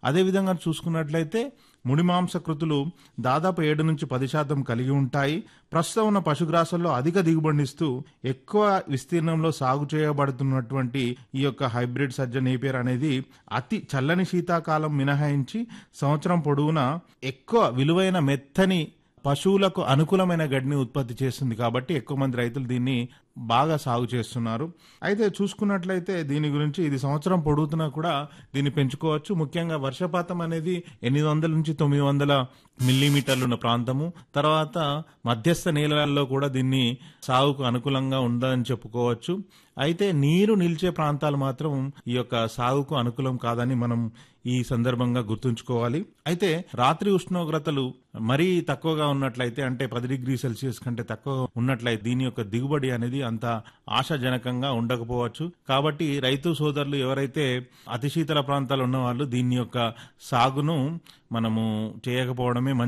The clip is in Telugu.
అదేవిధంగా చూసుకున్నట్లయితే ముడి మాంసకృతులు దాదాపు ఏడు నుంచి పది శాతం కలిగి ఉంటాయి ప్రస్తుతం ఉన్న పశుగ్రాసంలో అధిక దిగుబడినిస్తూ ఎక్కువ విస్తీర్ణంలో సాగు చేయబడుతున్నటువంటి ఈ యొక్క హైబ్రిడ్ సజ్జ నేపియర్ అనేది అతి చల్లని శీతాకాలం మినహాయించి సంవత్సరం పొడవునా ఎక్కువ విలువైన మెత్తని పశువులకు అనుకూలమైన గడ్డిని ఉత్పత్తి చేస్తుంది కాబట్టి ఎక్కువ మంది రైతులు దీన్ని బాగా సాగు చేస్తున్నారు అయితే చూసుకున్నట్లయితే దీని గురించి ఇది సంవత్సరం పొడుగుతున్నా కూడా దీన్ని పెంచుకోవచ్చు ముఖ్యంగా వర్షపాతం అనేది ఎనిమిది వందల నుంచి తొమ్మిది వందల మిల్లీమీటర్లు ఉన్న ప్రాంతము తర్వాత మధ్యస్థ నేలల్లో కూడా దీన్ని సాగుకు అనుకూలంగా ఉందని చెప్పుకోవచ్చు అయితే నీరు నిలిచే ప్రాంతాలు మాత్రం ఈ యొక్క సాగుకు అనుకూలం కాదని మనం ఈ సందర్భంగా గుర్తుంచుకోవాలి అయితే రాత్రి ఉష్ణోగ్రతలు మరీ తక్కువగా ఉన్నట్లయితే అంటే పది డిగ్రీ సెల్సియస్ కంటే తక్కువ ఉన్నట్లయితే దీని యొక్క దిగుబడి అనేది అంత ఆశాజనకంగా ఉండకపోవచ్చు కాబట్టి రైతు సోదరులు ఎవరైతే అతి శీతల ప్రాంతాలు ఉన్న వాళ్ళు దీని యొక్క సాగును మనము చేయకపోవడమే మంచి